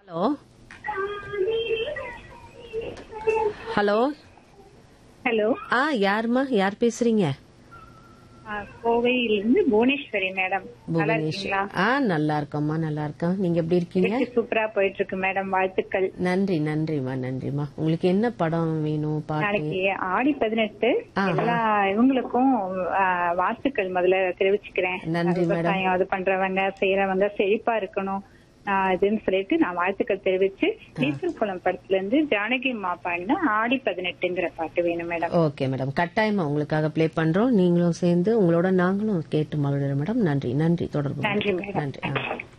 Hello hello hello ஆ யாருமா யார் பேசுறீங்க கோவையிலிருந்து புவனேஸ்வரி மேடம் நல்லா புவனேஸ்வர் இருக்கீங்களா ஆ நல்லா இருக்கோம்மா நல்லா இருக்கோம் நீங்க எப்படி இருக்கீங்க நிகழ்ச்சி சூப்பரா போயிட்டு இருக்கு மேடம் வாழ்த்துக்கள் நன்றி நன்றிமா நன்றிமா உங்களுக்கு என்ன படம் வேணும் பாட்டு நாளைக்கு ஆடி பதினெட்டு ஆஹா. எல்லா இவங்களுக்கும் ஆ, வாழ்த்துக்கள் முதல்ல தெரிவிச்சுக்கிறேன் நன்றி, மேடம். விவசாயம் அது பண்றவங்க செய்யறவங்க செழிப்பா இருக்கணும் ஆ, இதுன்னு சொல்லிட்டு நான் வாழ்த்துக்கள் தெரிவிச்சு டீச்சர் குளம் படத்துல இருந்து ஜானகி அம்மா பாடின ஆடி பதினெட்டுங்கிற பாட்டு வேணும் மேடம் ஓகே மேடம் கட்டாயமா உங்களுக்காக ப்ளே பண்றோம் நீங்களும் சேர்ந்து உங்களோட நாங்களும் கேட்டு மகிழ்கிறோம் மேடம் நன்றி நன்றி தொடர்பு நன்றி, மேடம். நன்றி ஆ.